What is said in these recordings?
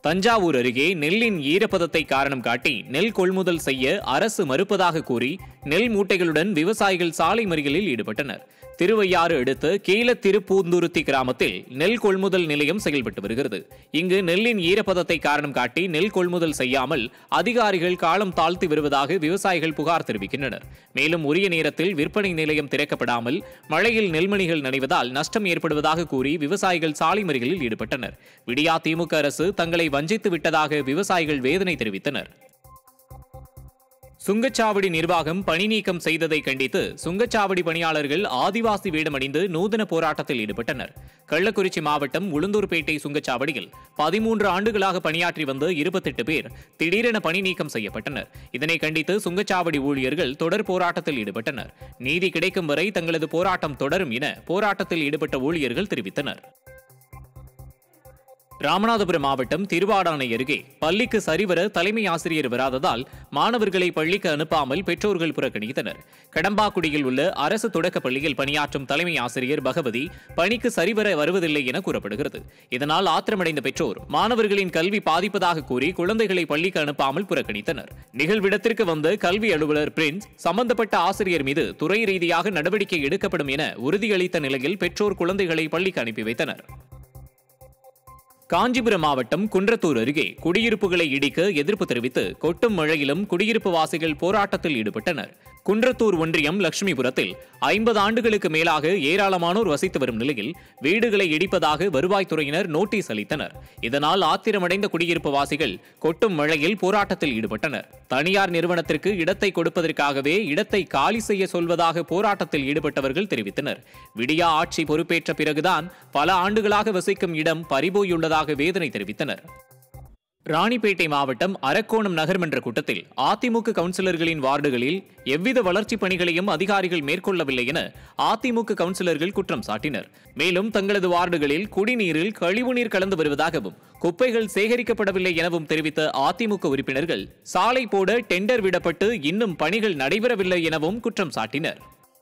தஞ்சாவூர் அருகே நெல்லின் ஈரப்பதத்தை காரணம் காட்டி நெல் கொள்முதல் செய்ய அரசு மறுப்பதாக கூறி நெல் மூட்டைகளுடன் விவசாயிகள் சாலை மறியலில் ஈடுபட்டனர் திருவையாறு அடுத்த கீழ திருப்பூந்துருத்தி கிராமத்தில் நெல் கொள்முதல் நிலையம் செயல்பட்டு வருகிறது இங்கு நெல்லின் ஈரப்பதத்தை காரணம் காட்டி நெல் கொள்முதல் செய்யாமல் அதிகாரிகள் காலம் தாழ்த்தி வருவதாக விவசாயிகள் புகார் தெரிவிக்கின்றனர் மேலும் உரிய நேரத்தில் விற்பனை நிலையம் திறக்கப்படாமல் மழையில் நெல்மணிகள் நனைவதால் நஷ்டம் ஏற்படுவதாக கூறி விவசாயிகள் சாலை மறியலில் ஈடுபட்டனர் விடியா திமுக அரசு தங்களை வஞ்சித்து விட்டதாக விவசாயிகள் வேதனை தெரிவித்தனர் சுங்கச்சாவடி நிர்வாகம் பணி நீக்கம் செய்ததை கண்டித்து சுங்கச்சாவடி பணியாளர்கள் ஆதிவாசி வேடமணிந்து நூதன போராட்டத்தில் ஈடுபட்டனர் கள்ளக்குறிச்சி மாவட்டம் உளுந்தூர்பேட்டை சுங்கச்சாவடியில் பதிமூன்று ஆண்டுகளாக பணியாற்றி வந்த இருபத்தெட்டு பேர் திடீரென பணி நீக்கம் செய்யப்பட்டனர் இதனை கண்டித்து சுங்கச்சாவடி ஊழியர்கள் தொடர் போராட்டத்தில் ஈடுபட்டனர் நீதி கிடைக்கும் வரை தங்களது போராட்டம் தொடரும் என போராட்டத்தில் ஈடுபட்ட ஊழியர்கள் தெரிவித்தனர் ராமநாதபுரம் மாவட்டம் திருவாடானை அருகே பள்ளிக்கு சரிவர தலைமை ஆசிரியர் வராததால் மாணவர்களை பள்ளிக்கு அனுப்பாமல் பெற்றோர்கள் புறக்கணித்தனர் கடம்பாக்குடியில் உள்ள அரசு தொடக்கப் பள்ளியில் பணியாற்றும் தலைமை ஆசிரியர் பகவதி பணிக்கு சரிவர வருவதில்லை என கூறப்படுகிறது இதனால் ஆத்திரமடைந்த பெற்றோர் மாணவர்களின் கல்வி பாதிப்பதாக கூறி குழந்தைகளை பள்ளிக்கு அனுப்பாமல் புறக்கணித்தனர் நிகழ்விடத்திற்கு வந்த கல்வி அலுவலர் பிரின்ஸ் சம்பந்தப்பட்ட ஆசிரியர் மீது துறை ரீதியாக நடவடிக்கை எடுக்கப்படும் என உறுதியளித்த நிலையில் பெற்றோர் குழந்தைகளை பள்ளிக்கு அனுப்பி வைத்தனர் காஞ்சிபுரம் மாவட்டம் குன்றத்தூர் அருகே குடியிருப்புகளை இடிக்க எதிர்ப்பு தெரிவித்து கொட்டும் மழையிலும் குடியிருப்பு வாசிகள் போராட்டத்தில் ஈடுபட்டனர் குன்றத்தூர் ஒன்றியம் லட்சுமிபுரத்தில் ஐம்பது ஆண்டுகளுக்கு மேலாக ஏராளமானோர் வசித்து வரும் நிலையில் வீடுகளை இடிப்பதாக வருவாய்த்துறையினர் நோட்டீஸ் அளித்தனர் இதனால் ஆத்திரமடைந்த குடியிருப்பு வாசிகள் கொட்டும் மழையில் போராட்டத்தில் ஈடுபட்டனர் தனியார் நிறுவனத்திற்கு இடத்தை கொடுப்பதற்காகவே இடத்தை காலி செய்ய சொல்வதாக போராட்டத்தில் ஈடுபட்டவர்கள் தெரிவித்தனர் விடியா ஆட்சி பொறுப்பேற்ற பிறகுதான் பல ஆண்டுகளாக வசிக்கும் இடம் பறிபோயுள்ளதாக வேதனை தெரிவித்தனர் ராணிப்பேட்டை மாவட்டம் அரக்கோணம் நகர்மன்ற கூட்டத்தில் அதிமுக கவுன்சிலர்களின் வார்டுகளில் எவ்வித வளர்ச்சிப் பணிகளையும் அதிகாரிகள் மேற்கொள்ளவில்லை என அதிமுக கவுன்சிலர்கள் குற்றம் சாட்டினர் மேலும் தங்களது வார்டுகளில் குடிநீரில் கழிவுநீர் கலந்து வருவதாகவும் குப்பைகள் சேகரிக்கப்படவில்லை எனவும் தெரிவித்த அதிமுக உறுப்பினர்கள் சாலை போட டெண்டர் விடப்பட்டு இன்னும் பணிகள் நடைபெறவில்லை எனவும் குற்றம் சாட்டினர்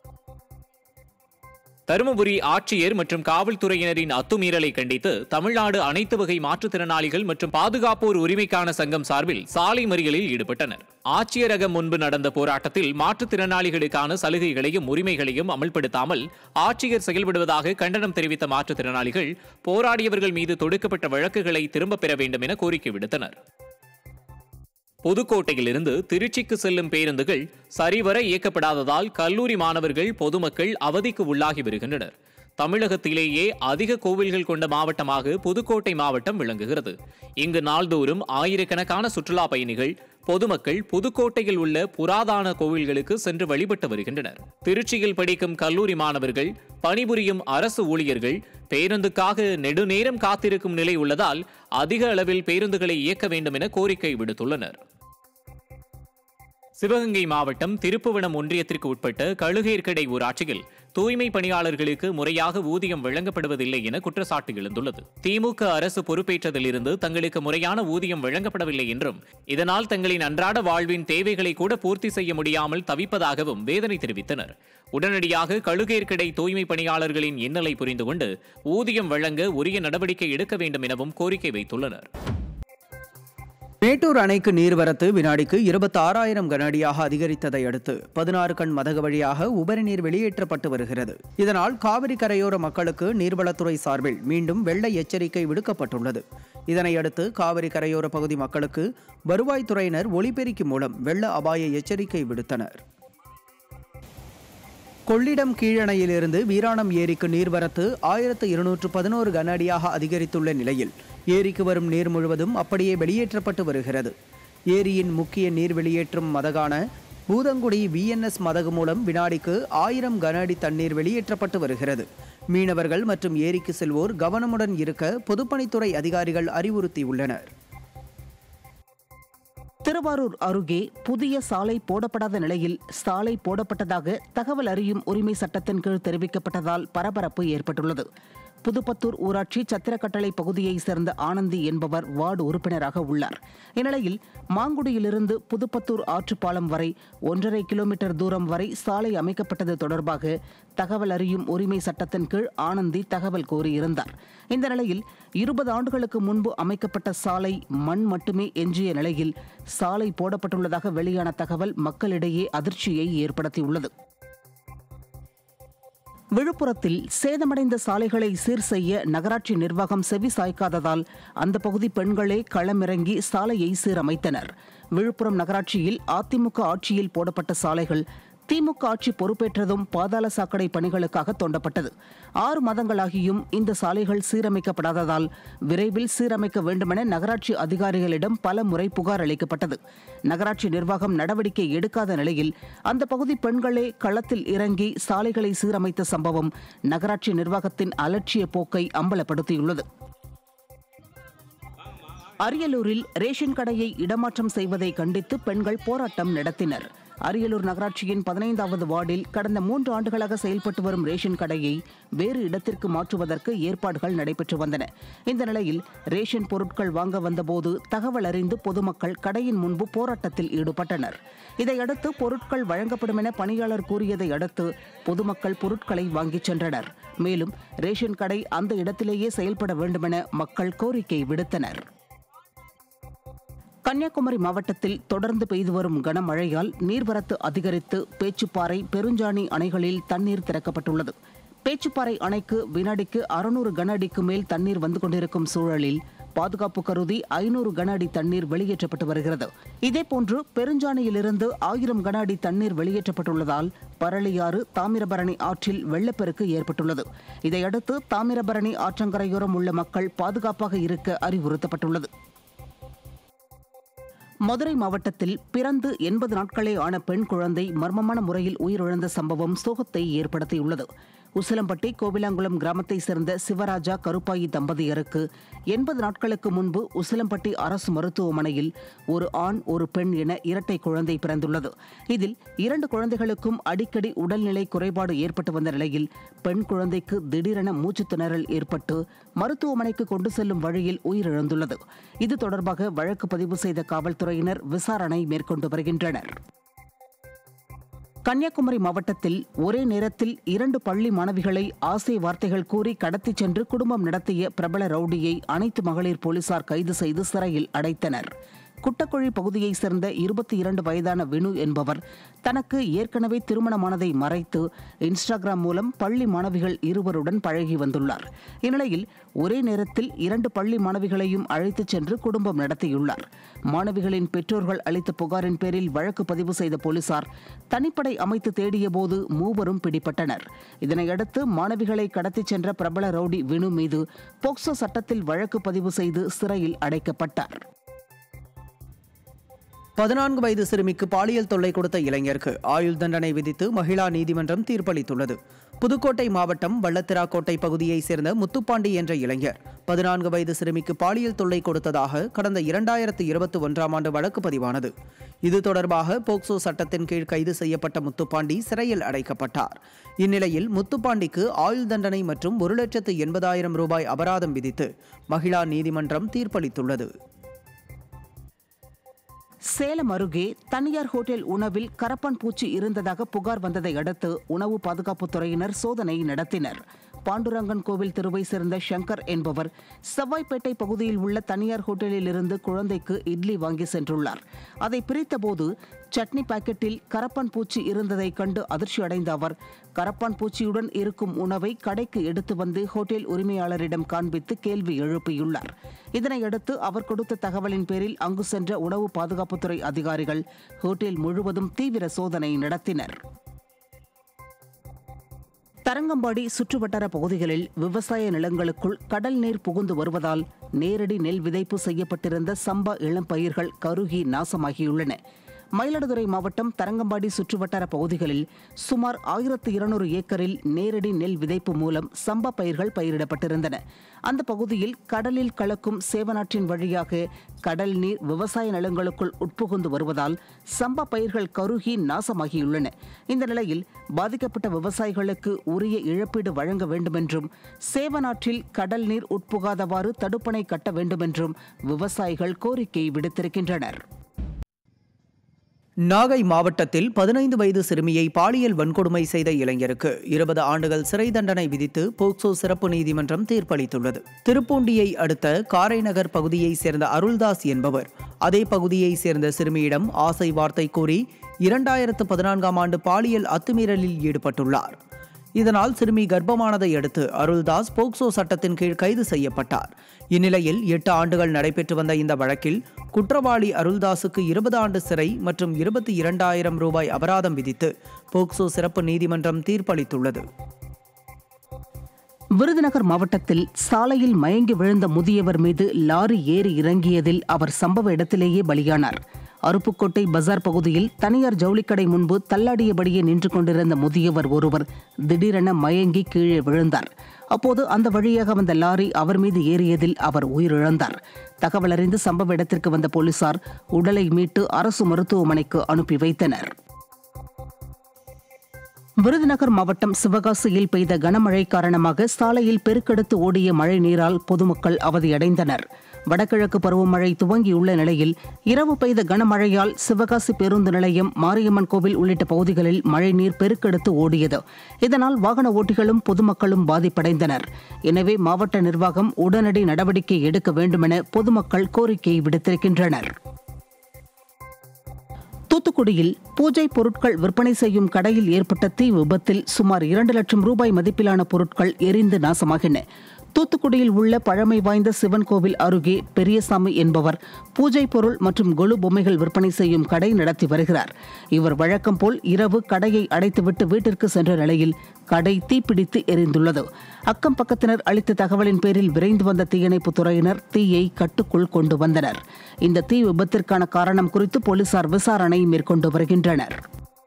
தருமபுரி ஆட்சியர் மற்றும் காவல்துறையினரின் அத்துமீறலை கண்டித்து தமிழ்நாடு அனைத்து வகை மாற்றுத்திறனாளிகள் மற்றும் பாதுகாப்போர் உரிமைக்கான சங்கம் சார்பில் சாலை மறியலில் ஈடுபட்டனர் ஆட்சியரகம் முன்பு நடந்த போராட்டத்தில் மாற்றுத்திறனாளிகளுக்கான சலுகைகளையும் உரிமைகளையும் அமல்படுத்தாமல் ஆட்சியர் செயல்படுவதாக கண்டனம் தெரிவித்த மாற்றுத்திறனாளிகள் போராடியவர்கள் மீது தொடுக்கப்பட்ட வழக்குகளை திரும்பப் பெற வேண்டும் என கோரிக்கை விடுத்தனர் புதுக்கோட்டையிலிருந்து திருச்சிக்கு செல்லும் பேருந்துகள் சரிவர இயக்கப்படாததால் கல்லூரி மாணவர்கள் பொதுமக்கள் அவதிக்கு உள்ளாகி வருகின்றனர் தமிழகத்திலேயே அதிக கோவில்கள் கொண்ட மாவட்டமாக புதுக்கோட்டை மாவட்டம் விளங்குகிறது இங்கு நாள்தோறும் ஆயிரக்கணக்கான சுற்றுலா பயணிகள் பொதுமக்கள் புதுக்கோட்டையில் உள்ள புராதான கோவில்களுக்கு சென்று வழிபட்டு வருகின்றனர் திருச்சியில் படிக்கும் கல்லூரி மாணவர்கள் பணிபுரியும் அரசு ஊழியர்கள் பேருந்துக்காக நெடுநேரம் காத்திருக்கும் நிலை உள்ளதால் அதிக அளவில் பேருந்துகளை இயக்க வேண்டும் என கோரிக்கை விடுத்துள்ளனர் சிவகங்கை மாவட்டம் திருப்புவனம் ஒன்றியத்திற்கு உட்பட்ட கழுகேற்கடை ஊராட்சியில் தூய்மை பணியாளர்களுக்கு முறையாக ஊதியம் வழங்கப்படுவதில்லை என குற்றச்சாட்டு எழுந்துள்ளது திமுக அரசு பொறுப்பேற்றதிலிருந்து தங்களுக்கு முறையான ஊதியம் வழங்கப்படவில்லை என்றும் இதனால் தங்களின் அன்றாட வாழ்வின் தேவைகளை கூட பூர்த்தி செய்ய முடியாமல் தவிப்பதாகவும் வேதனை தெரிவித்தனர் உடனடியாக கழுகேற்கடை தூய்மை பணியாளர்களின் இன்னலை புரிந்து கொண்டு ஊதியம் வழங்க உரிய நடவடிக்கை எடுக்க வேண்டும் எனவும் கோரிக்கை வைத்துள்ளனர் மேட்டூர் அணைக்கு நீர்வரத்து வினாடிக்கு இருபத்தி ஆறாயிரம் கனஅடியாக அதிகரித்ததை அடுத்து பதினாறு கண் மதகு வழியாக உபரி நீர் வெளியேற்றப்பட்டு வருகிறது இதனால் காவிரி கரையோர மக்களுக்கு நீர்வளத்துறை சார்பில் மீண்டும் வெள்ள எச்சரிக்கை விடுக்கப்பட்டுள்ளது இதனையடுத்து காவிரி கரையோர பகுதி மக்களுக்கு வருவாய்த்துறையினர் ஒலிபெருக்கி மூலம் வெள்ள அபாய எச்சரிக்கை விடுத்தனர் கொள்ளிடம் கீழணையிலிருந்து வீராணம் ஏரிக்கு நீர்வரத்து ஆயிரத்து இருநூற்று பதினோரு கன அடியாக அதிகரித்துள்ள நிலையில் ஏரிக்கு வரும் நீர் முழுவதும் அப்படியே வெளியேற்றப்பட்டு வருகிறது ஏரியின் முக்கிய நீர் வெளியேற்றும் மதகான பூதங்குடி விஎன்எஸ் மதகு மூலம் வினாடிக்கு ஆயிரம் கன அடி தண்ணீர் வெளியேற்றப்பட்டு வருகிறது மீனவர்கள் மற்றும் ஏரிக்கு செல்வோர் கவனமுடன் இருக்க பொதுப்பணித்துறை அதிகாரிகள் அறிவுறுத்தியுள்ளனர் திருவாரூர் அருகே புதிய சாலை போடப்படாத நிலையில் சாலை போடப்பட்டதாக தகவல் அறியும் உரிமை சட்டத்தின் கீழ் தெரிவிக்கப்பட்டதால் பரபரப்பு ஏற்பட்டுள்ளது புதுப்பத்தூர் ஊராட்சி சத்திரக்கட்டளை பகுதியைச் சேர்ந்த ஆனந்தி என்பவர் வார்டு உறுப்பினராக உள்ளார் இந்நிலையில் மாங்குடியிலிருந்து புதுப்பத்தூர் ஆற்றுப்பாலம் வரை ஒன்றரை கிலோமீட்டர் தூரம் வரை சாலை அமைக்கப்பட்டது தொடர்பாக தகவல் அறியும் உரிமை சட்டத்தின் கீழ் ஆனந்தி தகவல் கோரியிருந்தார் இந்த நிலையில் இருபது ஆண்டுகளுக்கு முன்பு அமைக்கப்பட்ட சாலை மண் மட்டுமே எஞ்சிய நிலையில் சாலை போடப்பட்டுள்ளதாக வெளியான தகவல் மக்களிடையே அதிர்ச்சியை ஏற்படுத்தியுள்ளது விழுப்புரத்தில் சேதமடைந்த சாலைகளை சீர் செய்ய நகராட்சி நிர்வாகம் செவி சாய்க்காததால் அந்த பகுதி பெண்களே களமிறங்கி சாலையை சீரமைத்தனர் விழுப்புரம் நகராட்சியில் அதிமுக ஆட்சியில் போடப்பட்ட சாலைகள் திமுக ஆட்சி பொறுப்பேற்றதும் பாதாள சாக்கடை பணிகளுக்காக தோண்டப்பட்டது ஆறு மாதங்களாகியும் இந்த சாலைகள் சீரமைக்கப்படாததால் விரைவில் சீரமைக்க வேண்டுமென நகராட்சி அதிகாரிகளிடம் பல முறை புகார் அளிக்கப்பட்டது நகராட்சி நிர்வாகம் நடவடிக்கை எடுக்காத நிலையில் அந்த பகுதி பெண்களே களத்தில் இறங்கி சாலைகளை சீரமைத்த சம்பவம் நகராட்சி நிர்வாகத்தின் அலட்சிய போக்கை அம்பலப்படுத்தியுள்ளது அரியலூரில் ரேஷன் கடையை இடமாற்றம் செய்வதை கண்டித்து பெண்கள் போராட்டம் நடத்தினர் அரியலூர் நகராட்சியின் பதினைந்தாவது வார்டில் கடந்த மூன்று ஆண்டுகளாக செயல்பட்டு வரும் ரேஷன் கடையை வேறு இடத்திற்கு மாற்றுவதற்கு ஏற்பாடுகள் நடைபெற்று வந்தன இந்த நிலையில் ரேஷன் பொருட்கள் வாங்க வந்தபோது தகவல் அறிந்து பொதுமக்கள் கடையின் முன்பு போராட்டத்தில் ஈடுபட்டனர் இதையடுத்து பொருட்கள் வழங்கப்படும் என பணியாளர் கூறியதை அடுத்து பொதுமக்கள் பொருட்களை வாங்கிச் சென்றனர் மேலும் ரேஷன் கடை அந்த இடத்திலேயே செயல்பட வேண்டுமென மக்கள் கோரிக்கை விடுத்தனர் கன்னியாகுமரி மாவட்டத்தில் தொடர்ந்து பெய்து வரும் கனமழையால் நீர்வரத்து அதிகரித்து பேச்சுப்பாறை பெருஞ்சாணி அணைகளில் தண்ணீர் திறக்கப்பட்டுள்ளது பேச்சுப்பாறை அணைக்கு வினாடிக்கு அறுநூறு கன அடிக்கு மேல் தண்ணீர் வந்து கொண்டிருக்கும் சூழலில் பாதுகாப்பு கருதி ஐநூறு கன அடி தண்ணீர் வெளியேற்றப்பட்டு வருகிறது இதேபோன்று பெருஞ்சாணியிலிருந்து ஆயிரம் கன அடி தண்ணீர் வெளியேற்றப்பட்டுள்ளதால் பரளியாறு தாமிரபரணி ஆற்றில் வெள்ளப்பெருக்கு ஏற்பட்டுள்ளது இதையடுத்து தாமிரபரணி ஆற்றங்கரையோரம் உள்ள மக்கள் பாதுகாப்பாக இருக்க அறிவுறுத்தப்பட்டுள்ளது மதுரை மாவட்டத்தில் பிறந்து எண்பது நாட்களே ஆன பெண் குழந்தை மர்மமான முறையில் உயிரிழந்த சம்பவம் சோகத்தை ஏற்படுத்தியுள்ளது உசிலம்பட்டி கோவிலாங்குளம் கிராமத்தைச் சேர்ந்த சிவராஜா கருப்பாயி தம்பதியருக்கு எண்பது நாட்களுக்கு முன்பு உசிலம்பட்டி அரசு மருத்துவமனையில் ஒரு ஆண் ஒரு பெண் என இரட்டை குழந்தை பிறந்துள்ளது இதில் இரண்டு குழந்தைகளுக்கும் அடிக்கடி உடல்நிலை குறைபாடு ஏற்பட்டு வந்த நிலையில் பெண் குழந்தைக்கு திடீரென மூச்சுத் திணறல் ஏற்பட்டு மருத்துவமனைக்கு கொண்டு செல்லும் வழியில் உயிரிழந்துள்ளது இது தொடர்பாக வழக்கு பதிவு செய்த காவல்துறையினர் விசாரணை மேற்கொண்டு வருகின்றனர் கன்னியாகுமரி மாவட்டத்தில் ஒரே நேரத்தில் இரண்டு பள்ளி மாணவிகளை ஆசை வார்த்தைகள் கூறி கடத்திச் சென்று குடும்பம் நடத்திய பிரபல ரவுடியை அனைத்து மகளிர் போலீசார் கைது செய்து சிறையில் அடைத்தனர் குட்டக்குழி பகுதியைச் சேர்ந்த இருபத்தி இரண்டு வயதான வினு என்பவர் தனக்கு ஏற்கனவே திருமணமானதை மறைத்து இன்ஸ்டாகிராம் மூலம் பள்ளி மாணவிகள் இருவருடன் பழகி வந்துள்ளார் இந்நிலையில் ஒரே நேரத்தில் இரண்டு பள்ளி மாணவிகளையும் அழைத்துச் சென்று குடும்பம் நடத்தியுள்ளார் மாணவிகளின் பெற்றோர்கள் அளித்த புகாரின் பேரில் வழக்கு பதிவு செய்த போலீசார் தனிப்படை அமைத்து தேடியபோது மூவரும் பிடிபட்டனர் இதனையடுத்து மாணவிகளை கடத்திச் சென்ற பிரபல ரவுடி வினு மீது போக்சோ சட்டத்தில் வழக்கு பதிவு செய்து சிறையில் அடைக்கப்பட்டார் பதினான்கு வயது சிறுமிக்கு பாலியல் தொல்லை கொடுத்த இளைஞருக்கு ஆயுள் தண்டனை விதித்து மகிழா நீதிமன்றம் தீர்ப்பளித்துள்ளது புதுக்கோட்டை மாவட்டம் வள்ளத்திராக்கோட்டை பகுதியைச் சேர்ந்த முத்துப்பாண்டி என்ற இளைஞர் பதினான்கு வயது சிறுமிக்கு பாலியல் தொல்லை கொடுத்ததாக கடந்த இரண்டாயிரத்து இருபத்தி ஒன்றாம் ஆண்டு வழக்கு பதிவானது இது தொடர்பாக போக்சோ சட்டத்தின் கீழ் கைது செய்யப்பட்ட முத்துப்பாண்டி சிறையில் அடைக்கப்பட்டார் இந்நிலையில் முத்துப்பாண்டிக்கு ஆயுள் தண்டனை மற்றும் ஒரு லட்சத்து எண்பதாயிரம் ரூபாய் அபராதம் விதித்து மகிழா நீதிமன்றம் தீர்ப்பளித்துள்ளது சேலம் அருகே தனியார் ஹோட்டல் உணவில் கரப்பான் பூச்சி இருந்ததாக புகார் வந்ததை அடுத்து உணவு பாதுகாப்புத் துறையினர் சோதனை நடத்தினர் பாண்டுரங்கன் கோவில் தெருவை சேர்ந்த சங்கர் என்பவர் செவ்வாய்ப்பேட்டை பகுதியில் உள்ள தனியார் ஹோட்டலில் இருந்து குழந்தைக்கு இட்லி வாங்கி சென்றுள்ளார் அதை பிரித்தபோது சட்னி பாக்கெட்டில் கரப்பான் பூச்சி இருந்ததை கண்டு அதிர்ச்சி அடைந்த அவர் கரப்பான் பூச்சியுடன் இருக்கும் உணவை கடைக்கு எடுத்து வந்து ஹோட்டல் உரிமையாளரிடம் காண்பித்து கேள்வி எழுப்பியுள்ளார் இதனையடுத்து அவர் கொடுத்த தகவலின் பேரில் அங்கு சென்ற உணவு பாதுகாப்புத்துறை அதிகாரிகள் ஹோட்டல் முழுவதும் தீவிர சோதனை நடத்தினர் தரங்கம்பாடி சுற்றுவட்டார பகுதிகளில் விவசாய நிலங்களுக்குள் கடல் நீர் புகுந்து வருவதால் நேரடி நெல் விதைப்பு செய்யப்பட்டிருந்த சம்பா இளம்பயிர்கள் கருகி நாசமாகியுள்ளன மயிலாடுதுறை மாவட்டம் தரங்கம்பாடி சுற்றுவட்டார பகுதிகளில் சுமார் ஆயிரத்து இருநூறு ஏக்கரில் நேரடி நெல் விதைப்பு மூலம் சம்பா பயிர்கள் பயிரிடப்பட்டிருந்தன அந்த பகுதியில் கடலில் கலக்கும் சேவனாற்றின் வழியாக கடல் நீர் விவசாய நிலங்களுக்குள் உட்புகுந்து வருவதால் சம்பா பயிர்கள் கருகி நாசமாகியுள்ளன இந்த நிலையில் பாதிக்கப்பட்ட விவசாயிகளுக்கு உரிய இழப்பீடு வழங்க வேண்டுமென்றும் சேவனாற்றில் கடல் நீர் உட்புகாதவாறு தடுப்பணை கட்ட வேண்டுமென்றும் விவசாயிகள் கோரிக்கை விடுத்திருக்கின்றனர் நாகை மாவட்டத்தில் பதினைந்து வயது சிறுமியை பாலியல் வன்கொடுமை செய்த இளைஞருக்கு இருபது ஆண்டுகள் சிறை தண்டனை விதித்து போக்சோ சிறப்பு நீதிமன்றம் தீர்ப்பளித்துள்ளது திருப்பூண்டியை அடுத்த காரைநகர் பகுதியைச் சேர்ந்த அருள்தாஸ் என்பவர் அதே பகுதியைச் சேர்ந்த சிறுமியிடம் ஆசை வார்த்தை கூறி இரண்டாயிரத்து பதினான்காம் ஆண்டு பாலியல் அத்துமீறலில் ஈடுபட்டுள்ளார் இதனால் சிறுமி கர்ப்பமானதை அடுத்து அருள்தாஸ் போக்சோ சட்டத்தின் கீழ் கைது செய்யப்பட்டார் இந்நிலையில் எட்டு ஆண்டுகள் நடைபெற்று வந்த இந்த வழக்கில் குற்றவாளி அருள்தாஸுக்கு இருபது ஆண்டு சிறை மற்றும் இருபத்தி இரண்டாயிரம் ரூபாய் அபராதம் விதித்து போக்சோ சிறப்பு நீதிமன்றம் தீர்ப்பளித்துள்ளது விருதுநகர் மாவட்டத்தில் சாலையில் மயங்கி விழுந்த முதியவர் மீது லாரி ஏறி இறங்கியதில் அவர் சம்பவ இடத்திலேயே பலியானார் அருப்புக்கோட்டை பஜார் பகுதியில் தனியார் ஜவுளிக்கடை முன்பு தள்ளாடியபடியே நின்று கொண்டிருந்த முதியவர் ஒருவர் திடீரென மயங்கி கீழே விழுந்தார் அப்போது அந்த வழியாக வந்த லாரி அவர் மீது ஏறியதில் அவர் உயிரிழந்தார் தகவல் அறிந்து சம்பவ இடத்திற்கு வந்த போலீசார் உடலை மீட்டு அரசு மருத்துவமனைக்கு அனுப்பி வைத்தனர் விருதுநகர் மாவட்டம் சிவகாசியில் பெய்த கனமழை காரணமாக சாலையில் பெருக்கெடுத்து ஓடிய மழை நீரால் பொதுமக்கள் அவதியடைந்தனர் வடகிழக்கு பருவமழை துவங்கியுள்ள நிலையில் இரவு பெய்த கனமழையால் சிவகாசி பேருந்து நிலையம் மாரியம்மன் கோவில் உள்ளிட்ட பகுதிகளில் மழைநீர் பெருக்கெடுத்து ஓடியது இதனால் வாகன ஓட்டிகளும் பொதுமக்களும் பாதிப்படைந்தனர் எனவே மாவட்ட நிர்வாகம் உடனடி நடவடிக்கை எடுக்க வேண்டுமென பொதுமக்கள் கோரிக்கை விடுத்திருக்கின்றனர் தூத்துக்குடியில் பூஜை பொருட்கள் விற்பனை செய்யும் கடையில் ஏற்பட்ட தீ விபத்தில் சுமார் இரண்டு லட்சம் ரூபாய் மதிப்பிலான பொருட்கள் எரிந்து நாசமாகின தூத்துக்குடியில் உள்ள பழமை வாய்ந்த சிவன் கோவில் அருகே பெரியசாமி என்பவர் பூஜை பொருள் மற்றும் கொலு பொம்மைகள் விற்பனை செய்யும் கடை நடத்தி வருகிறார் இவர் வழக்கம் போல் இரவு கடையை அடைத்துவிட்டு வீட்டிற்கு சென்ற நிலையில் கடை தீப்பிடித்து எரிந்துள்ளது அக்கம் பக்கத்தினர் அளித்த தகவலின் பேரில் விரைந்து வந்த தீயணைப்புத் துறையினர் தீயை கட்டுக்குள் கொண்டு வந்தனர் இந்த தீ விபத்திற்கான காரணம் குறித்து போலீசார் விசாரணை மேற்கொண்டு வருகின்றனர்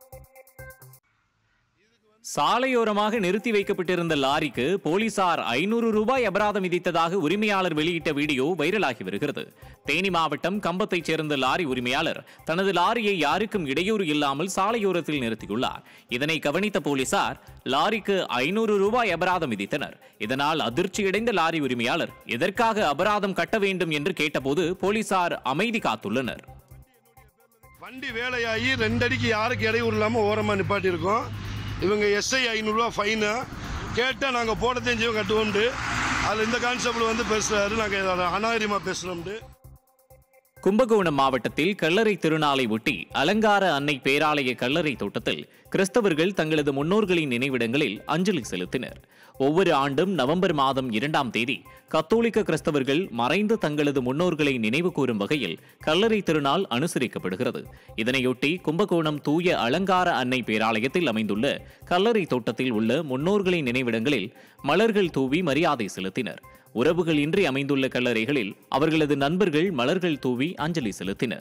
சாலையோரமாக நிறுத்தி வைக்கப்பட்டிருந்த லாரிக்கு போலீசார் ஐநூறு ரூபாய் அபராதம் விதித்ததாக உரிமையாளர் வெளியிட்ட வீடியோ வைரலாகி வருகிறது தேனி மாவட்டம் கம்பத்தைச் சேர்ந்த லாரி உரிமையாளர் தனது லாரியை யாருக்கும் இடையூறு இல்லாமல் சாலையோரத்தில் நிறுத்தியுள்ளார் இதனை கவனித்த போலீசார் லாரிக்கு ஐநூறு ரூபாய் அபராதம் விதித்தனர் இதனால் அதிர்ச்சியடைந்த லாரி உரிமையாளர் எதற்காக அபராதம் கட்ட வேண்டும் என்று கேட்டபோது போலீசார் அமைதி காத்துள்ளனர் வண்டி வேலையாகி ரெண்டு அடிக்கு யாருக்கு இடையூறு இல்லாமல் ஓரமாக நிப்பாட்டியிருக்கோம் இவங்க எஸ்ஐ ஐநூறுரூவா ஃபைனு கேட்டால் நாங்கள் போட தெரிஞ்சவங்க கட்டுவோம்ட்டு அதில் இந்த கான்ஸ்டபிள் வந்து பேசுகிறாரு நாங்கள் அநாகரிகமாக பேசுகிறோம்ட்டு கும்பகோணம் மாவட்டத்தில் கல்லறை திருநாளை ஒட்டி அலங்கார அன்னை பேராலய கல்லறை தோட்டத்தில் கிறிஸ்தவர்கள் தங்களது முன்னோர்களின் நினைவிடங்களில் அஞ்சலி செலுத்தினர் ஒவ்வொரு ஆண்டும் நவம்பர் மாதம் இரண்டாம் தேதி கத்தோலிக்க கிறிஸ்தவர்கள் மறைந்து தங்களது முன்னோர்களை நினைவு கூறும் வகையில் கல்லறை திருநாள் அனுசரிக்கப்படுகிறது இதனையொட்டி கும்பகோணம் தூய அலங்கார அன்னை பேராலயத்தில் அமைந்துள்ள கல்லறை தோட்டத்தில் உள்ள முன்னோர்களின் நினைவிடங்களில் மலர்கள் தூவி மரியாதை செலுத்தினர் உறவுகள் இன்றி அமைந்துள்ள கல்லறைகளில் அவர்களது நண்பர்கள் மலர்கள் தூவி அஞ்சலி செலுத்தினர்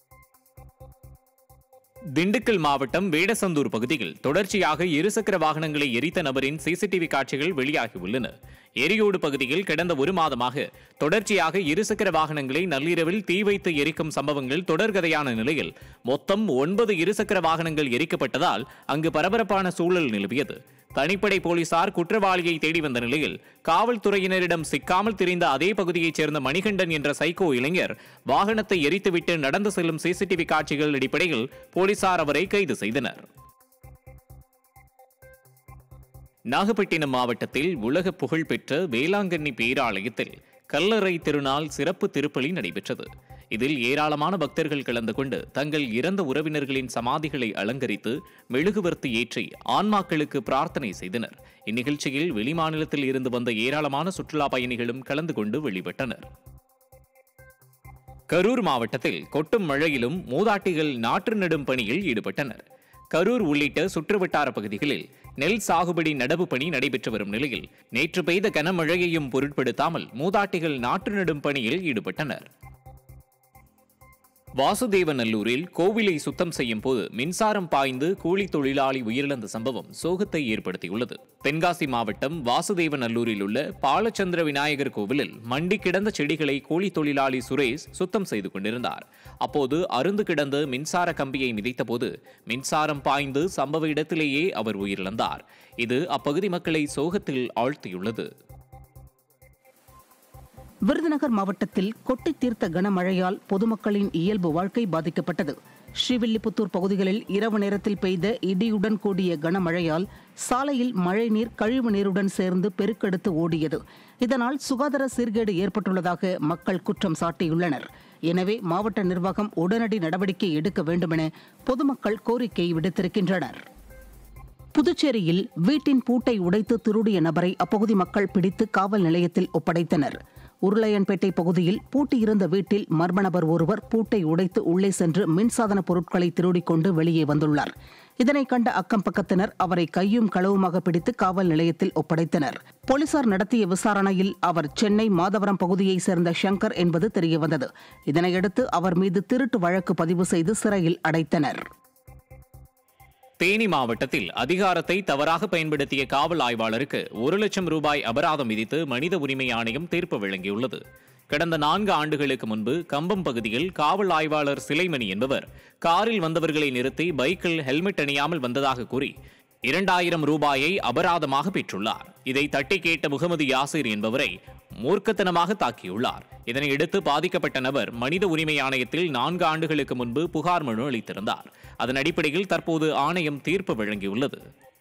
திண்டுக்கல் மாவட்டம் வேடசந்தூர் பகுதியில் தொடர்ச்சியாக இருசக்கர வாகனங்களை எரித்த நபரின் சிசிடிவி காட்சிகள் வெளியாகியுள்ளன எரியோடு பகுதியில் கடந்த ஒரு மாதமாக தொடர்ச்சியாக இருசக்கர வாகனங்களை நள்ளிரவில் தீ வைத்து எரிக்கும் சம்பவங்கள் தொடர்கதையான நிலையில் மொத்தம் ஒன்பது இருசக்கர வாகனங்கள் எரிக்கப்பட்டதால் அங்கு பரபரப்பான சூழல் நிலவியது தனிப்படை போலீசார் குற்றவாளியை தேடி வந்த நிலையில் காவல்துறையினரிடம் சிக்காமல் திரிந்த அதே பகுதியைச் சேர்ந்த மணிகண்டன் என்ற சைக்கோ இளைஞர் வாகனத்தை எரித்துவிட்டு நடந்து செல்லும் சிசிடிவி காட்சிகள் அடிப்படையில் போலீசார் அவரை கைது செய்தனர் நாகப்பட்டினம் மாவட்டத்தில் உலக புகழ்பெற்ற வேளாங்கண்ணி பேராலயத்தில் கல்லறை திருநாள் சிறப்பு திருப்பலி நடைபெற்றது இதில் ஏராளமான பக்தர்கள் கலந்து கொண்டு தங்கள் இறந்த உறவினர்களின் சமாதிகளை அலங்கரித்து மெழுகுவர்த்தி ஏற்றி ஆன்மாக்களுக்கு பிரார்த்தனை செய்தனர் இந்நிகழ்ச்சியில் வெளிமாநிலத்தில் இருந்து வந்த ஏராளமான சுற்றுலா பயணிகளும் கலந்து கொண்டு வெளிப்பட்டனர் கரூர் மாவட்டத்தில் கொட்டும் மழையிலும் மூதாட்டிகள் நாற்று நடும் பணியில் ஈடுபட்டனர் கரூர் உள்ளிட்ட சுற்றுவட்டார பகுதிகளில் நெல் சாகுபடி நடவு பணி நடைபெற்று வரும் நிலையில் நேற்று பெய்த கனமழையையும் பொருட்படுத்தாமல் மூதாட்டிகள் நாற்று நடும் பணியில் ஈடுபட்டனர் வாசுதேவநல்லூரில் கோவிலை சுத்தம் செய்யும் போது மின்சாரம் பாய்ந்து கூலி தொழிலாளி உயிரிழந்த சம்பவம் சோகத்தை ஏற்படுத்தியுள்ளது தென்காசி மாவட்டம் வாசுதேவநல்லூரில் உள்ள பாலச்சந்திர விநாயகர் கோவிலில் மண்டி கிடந்த செடிகளை கூலி தொழிலாளி சுரேஷ் சுத்தம் செய்து கொண்டிருந்தார் அப்போது அருந்து கிடந்த மின்சார கம்பியை மிதித்தபோது மின்சாரம் பாய்ந்து சம்பவ இடத்திலேயே அவர் உயிரிழந்தார் இது அப்பகுதி மக்களை சோகத்தில் ஆழ்த்தியுள்ளது விருதுநகர் மாவட்டத்தில் கொட்டி தீர்த்த கனமழையால் பொதுமக்களின் இயல்பு வாழ்க்கை பாதிக்கப்பட்டது ஸ்ரீவில்லிபுத்தூர் பகுதிகளில் இரவு நேரத்தில் பெய்த இடியுடன் கூடிய கனமழையால் சாலையில் மழைநீர் கழிவு நீருடன் சேர்ந்து பெருக்கெடுத்து ஓடியது இதனால் சுகாதார சீர்கேடு ஏற்பட்டுள்ளதாக மக்கள் குற்றம் சாட்டியுள்ளனர் எனவே மாவட்ட நிர்வாகம் உடனடி நடவடிக்கை எடுக்க வேண்டுமென பொதுமக்கள் கோரிக்கை விடுத்திருக்கின்றனர் புதுச்சேரியில் வீட்டின் பூட்டை உடைத்து திருடிய நபரை அப்பகுதி மக்கள் பிடித்து காவல் நிலையத்தில் ஒப்படைத்தனர் உருளையன்பேட்டை பகுதியில் பூட்டியிருந்த வீட்டில் மர்ம நபர் ஒருவர் பூட்டை உடைத்து உள்ளே சென்று மின்சாதன பொருட்களை திருடிக் கொண்டு வெளியே வந்துள்ளார் இதனை கண்ட அக்கம் பக்கத்தினர் அவரை கையும் களவுமாக பிடித்து காவல் நிலையத்தில் ஒப்படைத்தனர் போலீசார் நடத்திய விசாரணையில் அவர் சென்னை மாதவரம் பகுதியைச் சேர்ந்த ஷங்கர் என்பது தெரியவந்தது இதனையடுத்து அவர் மீது திருட்டு வழக்கு பதிவு செய்து சிறையில் அடைத்தனர் தேனி மாவட்டத்தில் அதிகாரத்தை தவறாக பயன்படுத்திய காவல் ஆய்வாளருக்கு ஒரு லட்சம் ரூபாய் அபராதம் விதித்து மனித உரிமை ஆணையம் தீர்ப்பு வழங்கியுள்ளது கடந்த நான்கு ஆண்டுகளுக்கு முன்பு கம்பம் பகுதியில் காவல் ஆய்வாளர் சிலைமணி என்பவர் காரில் வந்தவர்களை நிறுத்தி பைக்கில் ஹெல்மெட் அணியாமல் வந்ததாக கூறி இரண்டாயிரம் ரூபாயை அபராதமாக பெற்றுள்ளார் இதை தட்டி கேட்ட முகமது யாசிர் என்பவரை மூர்க்கத்தனமாக தாக்கியுள்ளார் இதனையடுத்து பாதிக்கப்பட்ட நபர் மனித உரிமை ஆணையத்தில் நான்கு ஆண்டுகளுக்கு முன்பு புகார் மனு அளித்திருந்தார் அதன் அடிப்படையில் தற்போது ஆணையம் தீர்ப்பு வழங்கியுள்ளது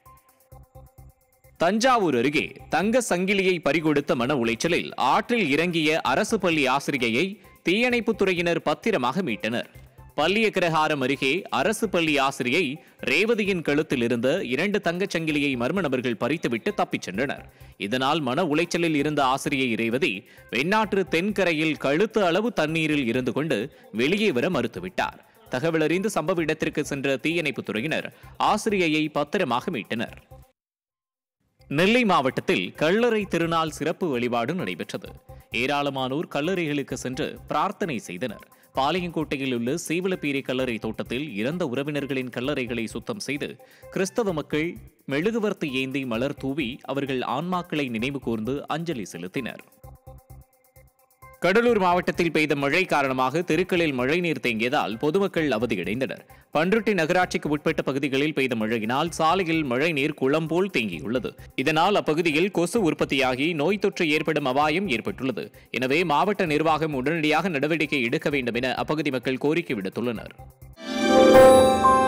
தஞ்சாவூர் அருகே தங்க சங்கிலியை பறிகொடுத்த மன உளைச்சலில் ஆற்றில் இறங்கிய அரசு பள்ளி ஆசிரியையை தீயணைப்புத் துறையினர் பத்திரமாக மீட்டனர் பள்ளியக்கிரகாரம் அருகே அரசு பள்ளி ஆசிரியை ரேவதியின் கழுத்தில் இருந்த இரண்டு தங்கச் சங்கிலியை மர்ம நபர்கள் பறித்துவிட்டு தப்பிச் சென்றனர் இதனால் மன உளைச்சலில் இருந்த ஆசிரியை ரேவதி வெண்ணாற்று தென்கரையில் கழுத்து அளவு தண்ணீரில் இருந்து கொண்டு வெளியே வர மறுத்துவிட்டார் தகவலறிந்து சம்பவ இடத்திற்கு சென்ற தீயணைப்புத் துறையினர் ஆசிரியையை பத்திரமாக மீட்டனர் நெல்லை மாவட்டத்தில் கல்லறை திருநாள் சிறப்பு வழிபாடு நடைபெற்றது ஏராளமானோர் கல்லறைகளுக்கு சென்று பிரார்த்தனை செய்தனர் பாளையங்கோட்டையில் உள்ள சீவலப்பீரி கல்லறை தோட்டத்தில் இறந்த உறவினர்களின் கல்லறைகளை சுத்தம் செய்து கிறிஸ்தவ மக்கள் மெழுகுவர்த்தி ஏந்தி மலர் தூவி அவர்கள் ஆன்மாக்களை நினைவு கூர்ந்து அஞ்சலி செலுத்தினர் கடலூர் மாவட்டத்தில் பெய்த மழை காரணமாக தெருக்களில் மழைநீர் தேங்கியதால் பொதுமக்கள் அவதியடைந்தனர் பன்ருட்டி நகராட்சிக்கு உட்பட்ட பகுதிகளில் பெய்த மழையினால் சாலையில் மழைநீர் குளம் போல் தேங்கியுள்ளது இதனால் அப்பகுதியில் கொசு உற்பத்தியாகி நோய் தொற்று ஏற்படும் அபாயம் ஏற்பட்டுள்ளது எனவே மாவட்ட நிர்வாகம் உடனடியாக நடவடிக்கை எடுக்க வேண்டும் என அப்பகுதி மக்கள் கோரிக்கை விடுத்துள்ளனர்